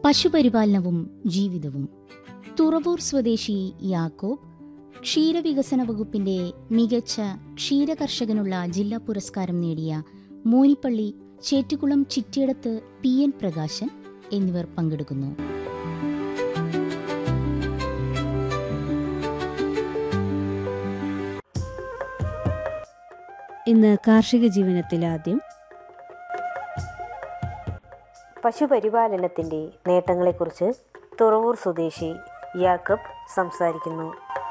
പശുപരിപാലനവും ജീവിതവും തുറവൂർ സ്വദേശി യാക്കോബ് ക്ഷീരവികസന വകുപ്പിന്റെ മികച്ച ക്ഷീരകർഷകനുള്ള ജില്ലാ പുരസ്കാരം നേടിയ മോനിപ്പള്ളി ചേറ്റുകുളം ചിറ്റിയടത്ത് പി എൻ പ്രകാശൻ എന്നിവർ പങ്കെടുക്കുന്നു ഇന്ന് കാർഷിക ജീവനത്തിൽ ആദ്യം പശുപരിപാലനത്തിൻ്റെ നേട്ടങ്ങളെക്കുറിച്ച് തുറവൂർ സ്വദേശി യാക്കബ് സംസാരിക്കുന്നു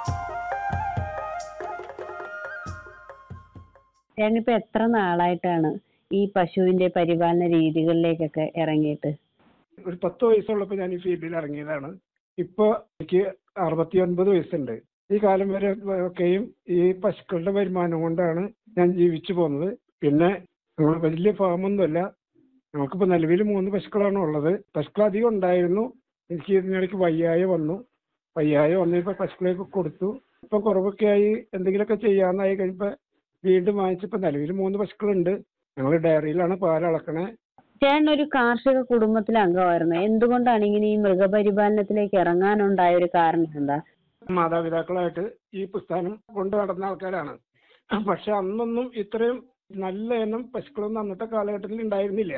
ചേട്ടനിപ്പോ എത്ര നാളായിട്ടാണ് ഈ പശുവിന്റെ പരിപാലന രീതികളിലേക്കൊക്കെ ഇറങ്ങിയിട്ട് ഒരു പത്ത് വയസ്സുള്ളപ്പോൾ ഞാൻ ഈ ഫീൽഡിൽ ഇറങ്ങിയതാണ് ഇപ്പോൾ എനിക്ക് അറുപത്തി ഒൻപത് വയസ്സുണ്ട് ഈ കാലം വരെ ഒക്കെയും ഈ പശുക്കളുടെ വരുമാനം കൊണ്ടാണ് ഞാൻ ജീവിച്ചു പോകുന്നത് പിന്നെ നമ്മൾ വലിയ ഫാമൊന്നുമല്ല നമുക്കിപ്പോൾ നിലവിൽ മൂന്ന് പശുക്കളാണ് ഉള്ളത് പശുക്കൾ അധികം ഉണ്ടായിരുന്നു എനിക്ക് ഇതിനിടയ്ക്ക് വയ്യായ വന്നു വയ്യായ വന്നപ്പോൾ പശുക്കളെയൊക്കെ കൊടുത്തു ഇപ്പം കുറവൊക്കെ ആയി എന്തെങ്കിലുമൊക്കെ ചെയ്യാമെന്നായി കഴിഞ്ഞപ്പോൾ വീണ്ടും വാങ്ങിച്ചപ്പോൾ നിലവിൽ മൂന്ന് പശുക്കളുണ്ട് ഞങ്ങൾ ഡയറിയിലാണ് പാൽ അളക്കണേ ചേട്ടൻ ഒരു കാർഷിക കുടുംബത്തിലെ അംഗമായിരുന്നു എന്തുകൊണ്ടാണ് ഇങ്ങനെ ഈ മൃഗപരിപാലനത്തിലേക്ക് ഇറങ്ങാനുണ്ടായ ഒരു കാരണം എന്താ മാതാപിതാക്കളായിട്ട് ഈ പുസ്തകം കൊണ്ട് നടന്ന ആൾക്കാരാണ് പക്ഷെ അന്നൊന്നും ഇത്രയും നല്ല ഇനം പശുക്കളൊന്നും അന്നത്തെ കാലഘട്ടത്തിൽ ഉണ്ടായിരുന്നില്ല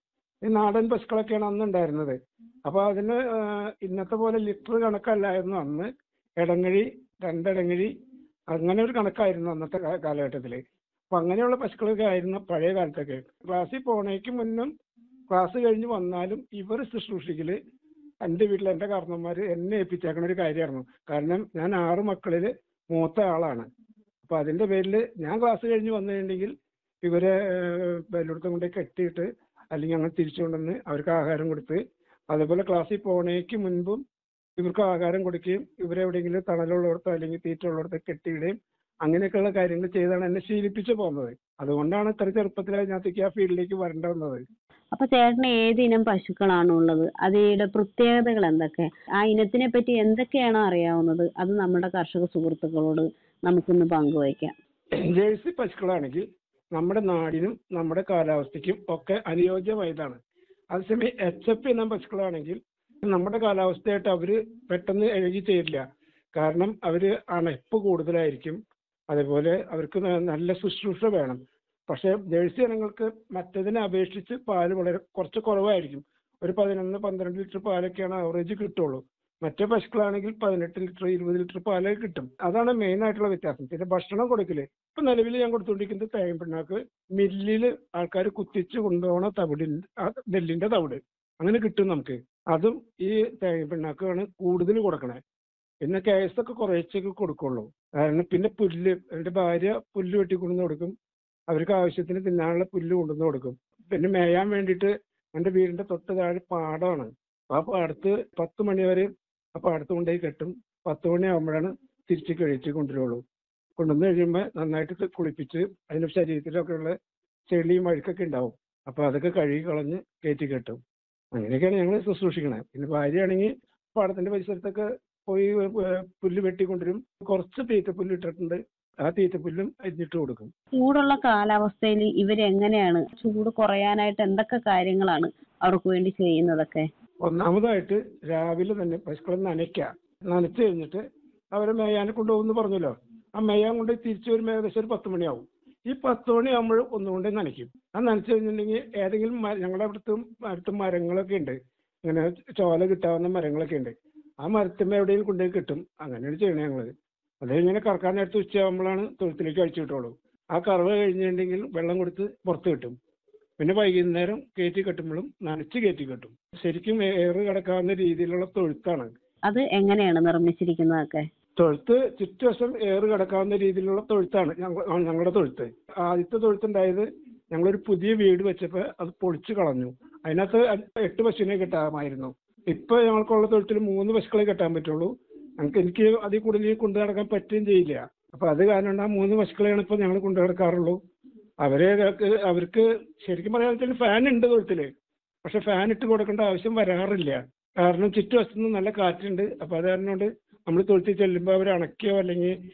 ഈ നാടൻ പശുക്കളൊക്കെയാണ് അന്ന് ഉണ്ടായിരുന്നത് അപ്പൊ അതിന് ആ, ഇന്നത്തെ പോലെ ലിറ്റർ കണക്കല്ലായിരുന്നു അന്ന് ഇടങ്ങഴി രണ്ടിടങ്ങഴി അങ്ങനെ ഒരു കണക്കായിരുന്നു അന്നത്തെ കാ- കാലഘട്ടത്തില് അപ്പൊ അങ്ങനെയുള്ള പശുക്കളൊക്കെ ആയിരുന്നു പഴയ കാലത്തൊക്കെ ക്ലാസ്സിൽ പോണേക്ക് മുന്നും ക്ലാസ് കഴിഞ്ഞ് വന്നാലും ഇവർ ശുശ്രൂഷിക്കല് എന്റെ വീട്ടിൽ എന്റെ കാരണന്മാര് എന്നെ ഏൽപ്പിച്ചേക്കണ ഒരു കാര്യമായിരുന്നു കാരണം ഞാൻ ആറ് മക്കളില് മൂത്ത ആളാണ് അപ്പൊ അതിന്റെ പേരിൽ ഞാൻ ക്ലാസ് കഴിഞ്ഞ് വന്നിട്ടുണ്ടെങ്കിൽ ഇവരെ വല്ലയിടത്തും കൊണ്ട് കെട്ടിയിട്ട് അല്ലെങ്കിൽ അങ്ങനെ തിരിച്ചു കൊണ്ടുവന്ന് അവർക്ക് ആഹാരം കൊടുത്ത് അതേപോലെ ക്ലാസ്സിൽ പോണേക്ക് മുൻപും ഇവർക്ക് ആഹാരം കൊടുക്കുകയും ഇവരെ എവിടെയെങ്കിലും തണലുള്ളിടത്തോ അല്ലെങ്കിൽ തീറ്റ ഉള്ളിടത്തോ കെട്ടിയിടുകയും അങ്ങനെയൊക്കെയുള്ള കാര്യങ്ങൾ ചെയ്താണ് എന്നെ ശീലിപ്പിച്ചു പോകുന്നത് അതുകൊണ്ടാണ് ഇത്ര ചെറുപ്പത്തിൽ അതിനകത്തേക്ക് ആ ഫീൽഡിലേക്ക് വരേണ്ടി വന്നത് അപ്പൊ ചേട്ടന് ഏത് ഇനം പശുക്കളാണ് ഉള്ളത് അതിയുടെ പ്രത്യേകതകൾ എന്തൊക്കെ ആ ഇനത്തിനെ പറ്റി എന്തൊക്കെയാണോ അറിയാവുന്നത് അത് നമ്മുടെ കർഷക സുഹൃത്തുക്കളോട് നമുക്കിന്ന് പങ്കുവയ്ക്കാം ജേഴ്സി പശുക്കളാണെങ്കിൽ നമ്മുടെ നാടിനും നമ്മുടെ കാലാവസ്ഥയ്ക്കും ഒക്കെ അനുയോജ്യമായതാണ് അതേസമയം എച്ച് എഫ് ഇനം പശുക്കളാണെങ്കിൽ നമ്മുടെ കാലാവസ്ഥയായിട്ട് അവര് പെട്ടെന്ന് എഴുകി ചേരില്ല കാരണം അവര് അണപ്പ് കൂടുതലായിരിക്കും അതേപോലെ അവർക്ക് ന- നല്ല ശുശ്രൂഷ വേണം പക്ഷെ ജേഴ്സി ഇനങ്ങൾക്ക് മറ്റതിനെ അപേക്ഷിച്ച് പാല് വളരെ കുറച്ച് കുറവായിരിക്കും ഒരു പതിനൊന്ന് പന്ത്രണ്ട് ലിറ്റർ പാലൊക്കെയാണ് ആവറേജ് കിട്ടുള്ളൂ മറ്റേ പശുക്കളാണെങ്കിൽ പതിനെട്ട് ലിറ്റർ ഇരുപത് ലിറ്റർ പാല് കിട്ടും അതാണ് മെയിൻ ആയിട്ടുള്ള വ്യത്യാസം പിന്നെ ഭക്ഷണം കൊടുക്കല് ഇപ്പൊ നിലവിൽ ഞാൻ കൊടുത്തുകൊണ്ടിരിക്കുന്നത് തേങ്ങ പിണ്ണാക്ക് മില്ലില് ആൾക്കാർ കുത്തിച്ച് കൊണ്ടുപോകണ തവിടിന്റെ ആ നെല്ലിന്റെ തവിട് അങ്ങനെ കിട്ടും നമുക്ക് അതും ഈ തേങ്ങ പിണ്ണാക്കാണ് കൂടുതൽ കൊടുക്കണേ പിന്നെ കേസ് ഒക്കെ കുറേശ്ശൊക്കെ കൊടുക്കുള്ളൂ കാരണം പിന്നെ പുല്ല് എന്റെ ഭാര്യ പുല്ല് വെട്ടി കൊണ്ടുവന്ന് കൊടുക്കും അവർക്ക് ആവശ്യത്തിന് തിന്നാനുള്ള പുല്ല് കൊണ്ടുവന്ന് കൊടുക്കും പിന്നെ മേയാൻ വേണ്ടിയിട്ട് എന്റെ വീടിന്റെ തൊട്ട് താഴെ പാടമാണ് ആ പാടത്ത് പത്ത് മണി വരെ ആ പാടത്ത് കൊണ്ടുപോയി കെട്ടും പത്ത് മണിയാകുമ്പോഴാണ് തിരിച്ച് കഴിച്ച് കൊണ്ടുവരുള്ളൂ കൊണ്ടുവന്ന് കഴിയുമ്പോൾ നന്നായിട്ട് ത് കുളിപ്പിച്ച് അതിന്റെ ശരീരത്തിലൊക്കെ ഉള്ള ചെളിയും അഴുക്കൊക്കെ ഉണ്ടാവും അപ്പൊ അതൊക്കെ കഴുകി കളഞ്ഞ് കയറ്റി കെട്ടും അങ്ങനെയൊക്കെയാണ് ഞങ്ങൾ ശുശ്രൂഷിക്കണത് പിന്നെ ഭാര്യയാണെങ്കിൽ പാടത്തിന്റെ പരിസരത്തൊക്കെ പോയി ഏർ പുല്ല് വെട്ടിക്കൊണ്ടുവരും കുറച്ച് തീറ്റപ്പുല്ല് ഇട്ടിട്ടുണ്ട് ആ തീറ്റപ്പുല്ലും അരിഞ്ഞിട്ട് കൊടുക്കും ചൂടുള്ള കാലാവസ്ഥയിൽ ഇവരെങ്ങനെയാണ് ചൂട് കുറയാനായിട്ട് എന്തൊക്കെ കാര്യങ്ങളാണ് അവർക്ക് വേണ്ടി ചെയ്യുന്നതൊക്കെ ഒന്നാമതായിട്ട് രാവിലെ തന്നെ പശുക്കളെ നനയ്ക്കുക നനച്ചു കഴിഞ്ഞിട്ട് അവരെ മേയാനെ കൊണ്ടുപോകുന്നു പറഞ്ഞല്ലോ ആ മേയാൻ കൊണ്ട് തിരിച്ചു വരുമ്പോൾ ഏകദേശം ഒരു പത്ത് മണിയാവും ഈ പത്ത് മണിയാകുമ്പോൾ ഒന്നുകൊണ്ട് നനയ്ക്കും ആ നനച്ചു കഴിഞ്ഞിട്ടുണ്ടെങ്കിൽ ഏതെങ്കിലും മര- ഞങ്ങളുടെ അവിടുത്തെ അടുത്ത് മരങ്ങളൊക്കെ ഉണ്ട് ഇങ്ങനെ ചോല കിട്ടാവുന്ന മരങ്ങളൊക്കെ ഉണ്ട് ആ മരത്തിന്മേൽ എവിടെയെങ്കിലും കൊണ്ടുപോയി കിട്ടും അങ്ങനെയാണ് ചെയ്യണേ ഞങ്ങള് അത് ഇങ്ങനെ കറക്കാൻ നേരത്ത് ഉച്ചയാകുമ്പോഴാണ് തൊഴുത്തിലേക്ക് അഴിച്ചു കിട്ടുള്ളൂ ആ കറവ് കഴിഞ്ഞിട്ടുണ്ടെങ്കിൽ വെള്ളം കൊടുത്ത് പുറത്ത് കിട്ടും പിന്നെ വൈകുന്നേരം കയറ്റി കെട്ടുമ്പോഴും നനച്ച് കയറ്റി കെട്ടും ശരിക്കും ഏറ് കിടക്കാവുന്ന രീതിയിലുള്ള തൊഴുത്താണ് അത് എങ്ങനെയാണ് നിർമ്മിച്ചിരിക്കുന്നതൊക്കെ തൊഴുത്ത് ചുറ്റുവശം ഏറ് കിടക്കാവുന്ന രീതിയിലുള്ള തൊഴുത്താണ് ഞങ്ങ- ആ, ഞങ്ങളുടെ തൊഴുത്ത് ആദ്യത്തെ തൊഴുത്തുണ്ടായത് ഞങ്ങളൊരു പുതിയ വീട് വെച്ചപ്പോൾ അത് പൊളിച്ചു കളഞ്ഞു അതിനകത്ത് അ- എട്ട് പശുവിനെ കെട്ടാമായിരുന്നു ഇപ്പൊ ഞങ്ങൾക്കുള്ള തൊഴുത്തിൽ മൂന്ന് പശുക്കളെ കെട്ടാൻ പറ്റുള്ളൂ ഞങ്ങൾക്ക് എനിക്ക് അതിൽ കൂടുതൽ കൊണ്ടു നടക്കാൻ പറ്റുകയും ചെയ്യില്ല അപ്പൊ അത് കാരണം ആ മൂന്ന് പശുക്കളെയാണ് ഇപ്പൊ ഞങ്ങൾ കൊണ്ടു നടക്കാറുള്ളൂ അവരെ അവർക്ക് അവർക്ക് ശരിക്കും പറയാൻ ഫാൻ ഉണ്ട് തൊഴുത്തില് പക്ഷെ ഫാൻ ഇട്ട് കൊടുക്കേണ്ട ആവശ്യം വരാറില്ല കാരണം ചുറ്റുവശത്തുനിന്ന് നല്ല കാറ്റുണ്ട് അപ്പൊ അത് കാരണം കൊണ്ട് നമ്മൾ തൊഴുത്തിൽ ചെല്ലുമ്പോൾ അവർ അണയ്ക്കോ അല്ലെങ്കിൽ